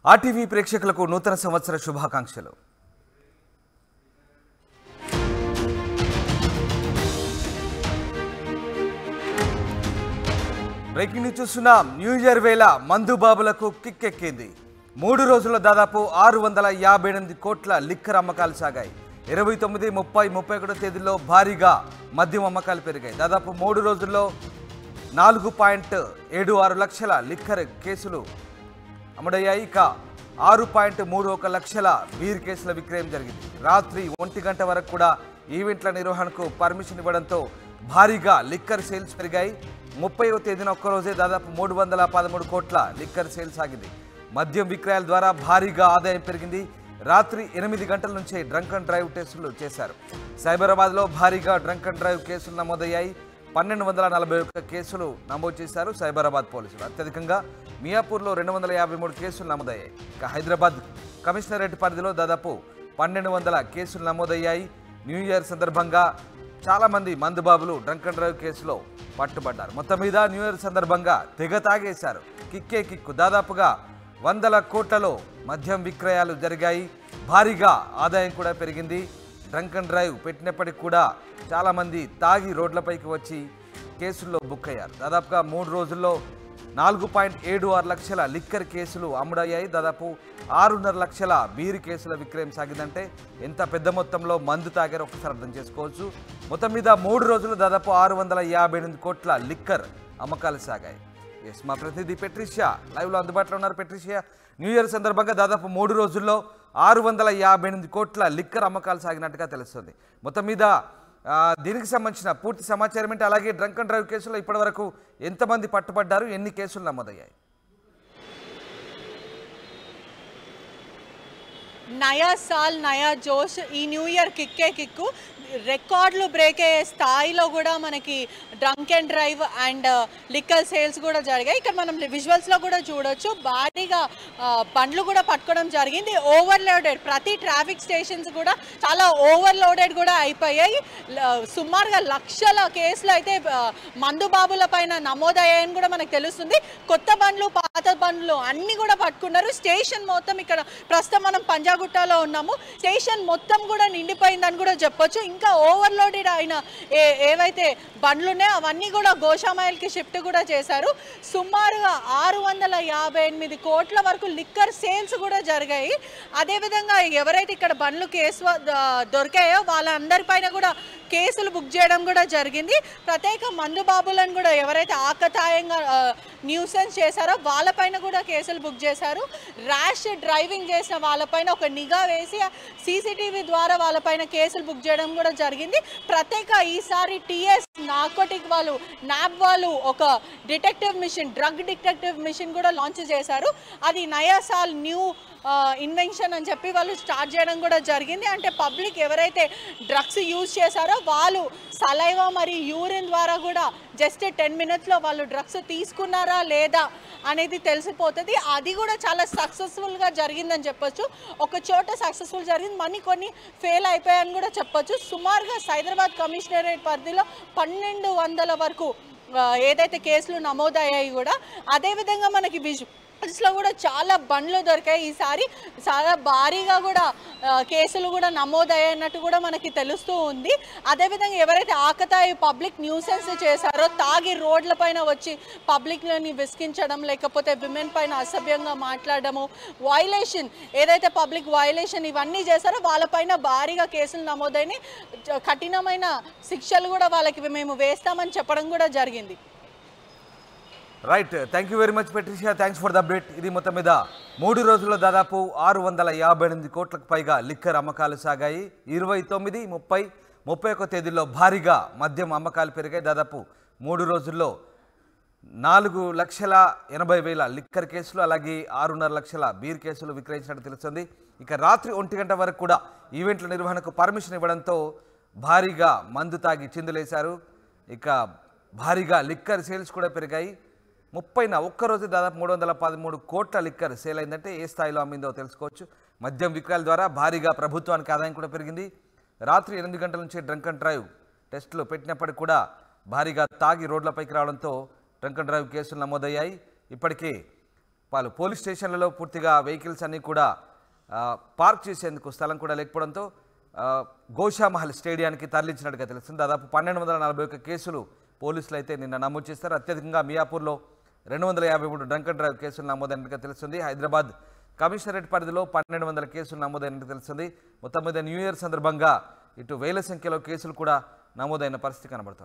RTV ప్రేక్షకులకు నూతన సంవత్సర శుభాకాంక్షలు బ్రేకింగ్ న్యూస్ చూస్తున్నాం న్యూ ఇయర్ వేళ మందు బాబులకు కిక్ ఎక్కింది మూడు రోజుల్లో దాదాపు ఆరు వందల యాభై ఎనిమిది కోట్ల లిక్కర్ అమ్మకాలు సాగాయి ఇరవై తొమ్మిది ముప్పై ముప్పై ఒకటో తేదీల్లో భారీగా మద్యం అమ్మకాలు పెరిగాయి దాదాపు మూడు రోజుల్లో నాలుగు పాయింట్ ఏడు ఆరు లక్షల లిక్కర్ కేసులు అమ్ముడయ్యాయి ఇక ఆరు పాయింట్ మూడు ఒక లక్షల బీర్ కేసుల విక్రయం జరిగింది రాత్రి ఒంటి గంట వరకు కూడా ఈవెంట్ల నిర్వహణకు పర్మిషన్ ఇవ్వడంతో భారీగా లిక్కర్ సేల్స్ పెరిగాయి ముప్పైవ తేదీన ఒక్కరోజే దాదాపు మూడు వందల పదమూడు కోట్ల లిక్కర్ సేల్స్ ఆగింది మద్యం విక్రయాల ద్వారా భారీగా ఆదాయం పెరిగింది రాత్రి ఎనిమిది గంటల నుంచే డ్రంక్ అండ్ డ్రైవ్ టెస్టులు చేశారు సైబరాబాద్లో భారీగా డ్రంక్ అండ్ డ్రైవ్ కేసులు నమోదయ్యాయి పన్నెండు వందల నలభై ఒక్క కేసులు నమోదు చేశారు సైబరాబాద్ పోలీసులు అత్యధికంగా మియాపూర్లో రెండు వందల యాభై మూడు కేసులు నమోదయ్యాయి ఇక హైదరాబాద్ కమిషనరేట్ పరిధిలో దాదాపు పన్నెండు వందల కేసులు నమోదయ్యాయి న్యూ ఇయర్ సందర్భంగా చాలామంది మందుబాబులు డ్రంక్ అండ్ డ్రైవ్ కేసులో పట్టుబడ్డారు మొత్తం మీద న్యూ ఇయర్ సందర్భంగా తెగ తాగేశారు కిక్కే కిక్కు దాదాపుగా వందల కోట్లలో మద్యం విక్రయాలు జరిగాయి భారీగా ఆదాయం కూడా పెరిగింది డ్రంక్ అండ్ డ్రైవ్ పెట్టినప్పటికి కూడా చాలామంది తాగి రోడ్లపైకి వచ్చి కేసుల్లో బుక్ అయ్యారు దాదాపుగా మూడు రోజుల్లో నాలుగు పాయింట్ ఏడు ఆరు లక్షల లిక్కర్ కేసులు అమ్ముడయ్యాయి దాదాపు ఆరున్నర లక్షల బీరు కేసుల విక్రయం సాగిందంటే ఎంత పెద్ద మొత్తంలో మందు తాగారో ఒకసారి అర్థం చేసుకోవచ్చు మొత్తం మీద మూడు రోజులు దాదాపు ఆరు వందల యాభై ఎనిమిది కోట్ల లిక్కర్ అమ్మకాలు సాగాయి ఎస్ మా ప్రతినిధి పెట్రిషియా లైవ్లో అందుబాటులో ఉన్నారు పెట్రిషియా న్యూ ఇయర్ సందర్భంగా దాదాపు మూడు రోజుల్లో ఆరు వందల యాభై ఎనిమిది కోట్ల లిక్కర్ అమ్మకాలు సాగినట్టుగా తెలుస్తుంది మొత్తం మీద ఆ, దీనికి సంబంధించిన పూర్తి సమాచారం ఏంటి అలాగే డ్రంక్ అండ్ డ్రైవ్ కేసులో ఇప్పటివరకు ఎంతమంది పట్టుబడ్డారు ఎన్ని కేసులు నమోదయ్యాయి నయా సాల్ నయా జోష్ ఈ న్యూ ఇయర్ కిక్కే కిక్కు రికార్డులు బ్రేక్ అయ్యే స్థాయిలో కూడా మనకి drunk and drive and liquor sales కూడా జరిగాయి ఇక్కడ మనం విజువల్స్లో కూడా చూడొచ్చు భారీగా ఆ, బండ్లు కూడా పట్టుకోవడం జరిగింది ఓవర్లోడెడ్ ప్రతి ట్రాఫిక్ స్టేషన్స్ కూడా చాలా ఓవర్లోడెడ్ కూడా అయిపోయాయి ల- సుమారుగా లక్షల కేసులు అయితే ఆ, మందు బాబుల పైన నమోదయ్యాయని కూడా మనకు తెలుస్తుంది కొత్త బండ్లు పాత బండ్లు అన్ని కూడా పట్టుకున్నారు స్టేషన్ మొత్తం ఇక్కడ ప్రస్తుతం మనం పంజాగుట్టలో ఉన్నాము స్టేషన్ మొత్తం కూడా నిండిపోయిందని కూడా చెప్పొచ్చు ఇంకా ఓవర్లోడెడ్ అయిన ఏ ఏవైతే బండ్లు ఉన్నాయో అవన్నీ కూడా గోషామాయిల్కి షిఫ్ట్ కూడా చేశారు సుమారుగా ఆరు వందల యాభై ఎనిమిది కోట్ల వరకు లిక్కర్ సేల్స్ కూడా జరిగాయి అదేవిధంగా ఎవరైతే ఇక్కడ బండ్లు కేసు వ- ద- దొరికాయో వాళ్ళందరిపైన కూడా కేసులు బుక్ చేయడం కూడా జరిగింది ప్రత్యేక మందు బాబులను కూడా ఎవరైతే ఆకతాయంగా న్యూసెన్స్ చేశారో వాళ్ళపైన కూడా కేసులు బుక్ చేశారు ర్యాష్ డ్రైవింగ్ చేసిన వాళ్ళపైన ఒక నిఘా వేసి సీసీటీవీ ద్వారా వాళ్ళపైన కేసులు బుక్ చేయడం కూడా జరిగింది ప్రత్యేక ఈసారి టీఎస్ నార్కోటిక్ వాళ్ళు నాబ్ వాళ్ళు ఒక detective mission drug detective mission కూడా లాంచ్ చేశారు అది నయాసాల్ న్యూ ఇన్వెన్షన్ అని చెప్పి వాళ్ళు స్టార్ట్ చేయడం కూడా జరిగింది అంటే పబ్లిక్ ఎవరైతే డ్రగ్స్ యూజ్ చేశారో వాళ్ళు సలైవా మరియు యూరిన్ ద్వారా కూడా జస్ట్ టెన్ మినిట్స్లో వాళ్ళు డ్రగ్స్ తీసుకున్నారా లేదా అనేది తెలిసిపోతుంది అది కూడా చాలా సక్సెస్ఫుల్గా జరిగిందని చెప్పొచ్చు ఒక చోట సక్సెస్ఫుల్ జరిగింది మనీ కొన్ని ఫెయిల్ అయిపోయాయని కూడా చెప్పొచ్చు సుమారుగా సైదరాబాద్ కమిషనరేట్ పరిధిలో పన్నెండు వందల వరకు ఆ, ఏదైతే కేసులు నమోదయ్యాయి కూడా అదేవిధంగా మనకి విజు లో కూడా చాలా బండ్లు దొరికాయి ఈసారి చాలా భారీగా కూడా ఆ, కేసులు కూడా నమోదయ్యాయన్నట్టు కూడా మనకి తెలుస్తూ ఉంది అదేవిధంగా ఎవరైతే ఆకతాయి పబ్లిక్ న్యూసెన్స్ చేశారో తాగి రోడ్ల పైన వచ్చి పబ్లిక్ని విసిగించడం లేకపోతే విమెన్ పైన అసభ్యంగా మాట్లాడడము వైలేషన్ ఏదైతే పబ్లిక్ వైలేషన్ ఇవన్నీ చేశారో వాళ్ళపైన భారీగా కేసులు నమోదైన కఠినమైన శిక్షలు కూడా వాళ్ళకి మేము వేస్తామని చెప్పడం కూడా జరిగింది right thank you very much Patricia thanks for the update ఇది మొత్తం మీద మూడు రోజుల్లో దాదాపు ఆరు వందల యాభై ఎనిమిది కోట్లకు పైగా లిక్కర్ అమ్మకాలు సాగాయి ఇరవై తొమ్మిది ముప్పై ముప్పై ఒక్క తేదీల్లో భారీగా మద్యం అమ్మకాలు పెరిగాయి దాదాపు మూడు రోజుల్లో నాలుగు లక్షల ఎనభై వేల లిక్కర్ కేసులు అలాగే ఆరున్నర లక్షల బీర్ కేసులు విక్రయించినట్టు తెలుస్తుంది ఇక రాత్రి ఒంటి గంట వరకు కూడా ఈవెంట్ల నిర్వహణకు పర్మిషన్ ఇవ్వడంతో భారీగా మందు తాగి చిందులేశారు ఇక భారీగా లిక్కర్ సేల్స్ కూడా పెరిగాయి ముప్పైన ఒక్కరోజు దాదాపు మూడు వందల పదమూడు కోట్ల లిక్కర్ సేల్ అయిందంటే ఏ స్థాయిలో అమ్మిందో తెలుసుకోవచ్చు మద్యం విక్రయాల ద్వారా భారీగా ప్రభుత్వానికి ఆదాయం కూడా పెరిగింది రాత్రి ఎనిమిది గంటల నుంచి డ్రంక్ అండ్ డ్రైవ్ టెస్టులు పెట్టినప్పటికీ కూడా భారీగా తాగి రోడ్లపైకి రావడంతో డ్రంక్ అండ్ డ్రైవ్ కేసులు నమోదయ్యాయి ఇప్పటికే పలు పోలీస్ స్టేషన్లలో పూర్తిగా వెహికల్స్ అన్నీ కూడా ఆ, పార్క్ చేసేందుకు స్థలం కూడా లేకపోవడంతో ఆ, గోషామహల్ స్టేడియానికి తరలించినట్టుగా తెలుస్తుంది దాదాపు పన్నెండు వందల నలభై ఒక్క కేసులు పోలీసులు అయితే నిన్న నమోదు చేస్తారు అత్యధికంగా మియాపూర్లో రెండు వందల యాభై మూడు డ్రంక్ అండ్ డ్రైవ్ కేసులు నమోదైనట్టుగా తెలుస్తుంది హైదరాబాద్ కమిషనరేట్ పరిధిలో పన్నెండు వందల కేసులు నమోదైనట్టు తెలుస్తుంది మొత్తం మీద న్యూ ఇయర్ సందర్భంగా ఇటు వేల సంఖ్యలో కేసులు కూడా నమోదైన పరిస్థితి కనబడుతుంది